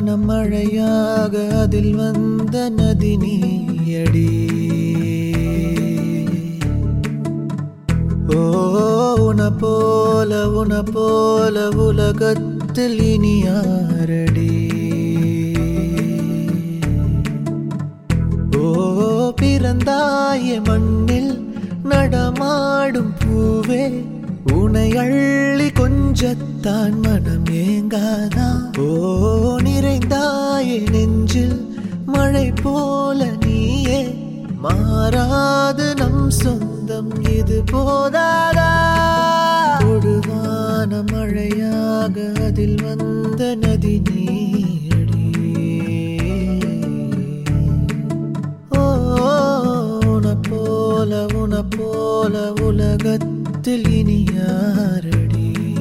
மழையாக அதில் வந்த நதி நீயடி ஓ உன போல உன போல உலகத்தில் இனி யாரடி ஓ பிறந்தாய மண்ணில் நடமாடும் பூவே உனை அள்ளி கொஞ்சத்தான் மனம் ஏங்காதா ஓ நிறைந்தாய நெஞ்சில் மழை போல நீயே மாறாது நம் சொந்தம் இது போதாதா கொடுவான மழையாக அதில் வந்த நதி நீயடி ஓ உன போல உன போல உலகத்தில் இனி யாரடி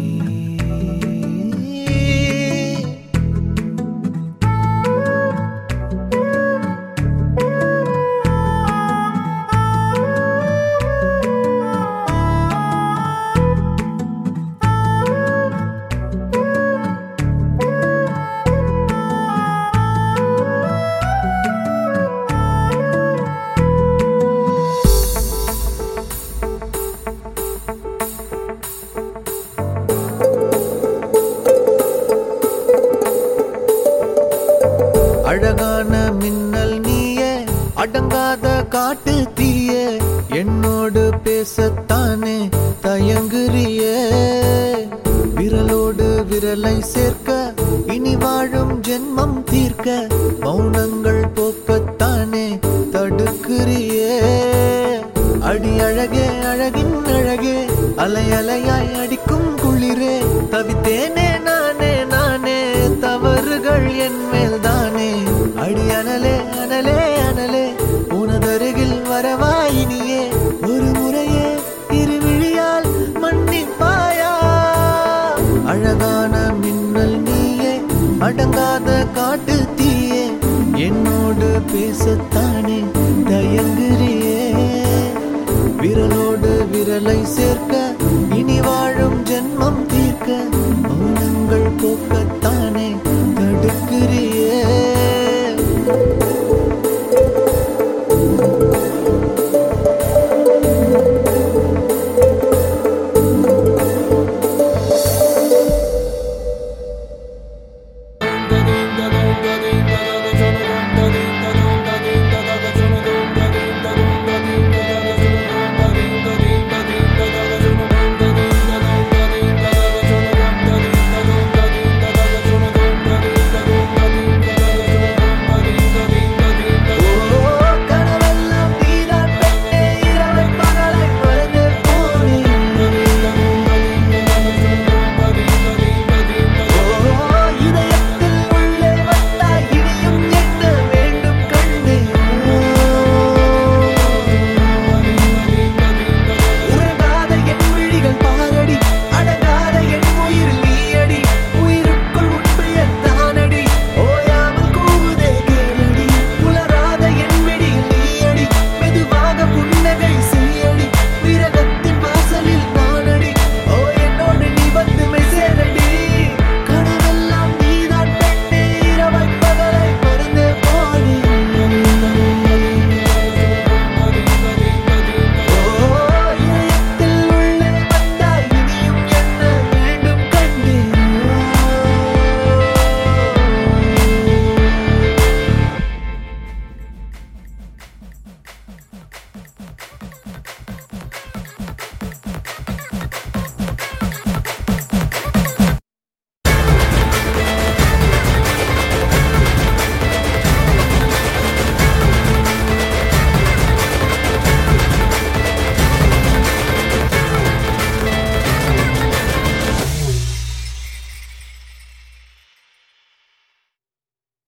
அழகான மின்னல் நீயே அடங்காத காட்டு தீயே என்னோடு பேசத்தானே தயங்குறியே விரலோடு விரலை சேர்க்க இனி வாழும் ஜென்மம் தீர்க்க மௌனங்கள் போக்கத்தானே தடுக்கிறியே அடி அழகே அழகின் அழகே அலை அலையாய் அடிக்கும் குளிரே தவித்தேனே நானே நானே தவறுகள் என் மேல் தானே அடி அனலே அனலே அனலே உனதருகில் வரவாயினியே ஒரு முறையே இருவிழியால் மன்னிப்பாயா அழகான மின்னல் நீயே அடங்காத காட்டு தீயே என்னோடு பேசத்தான்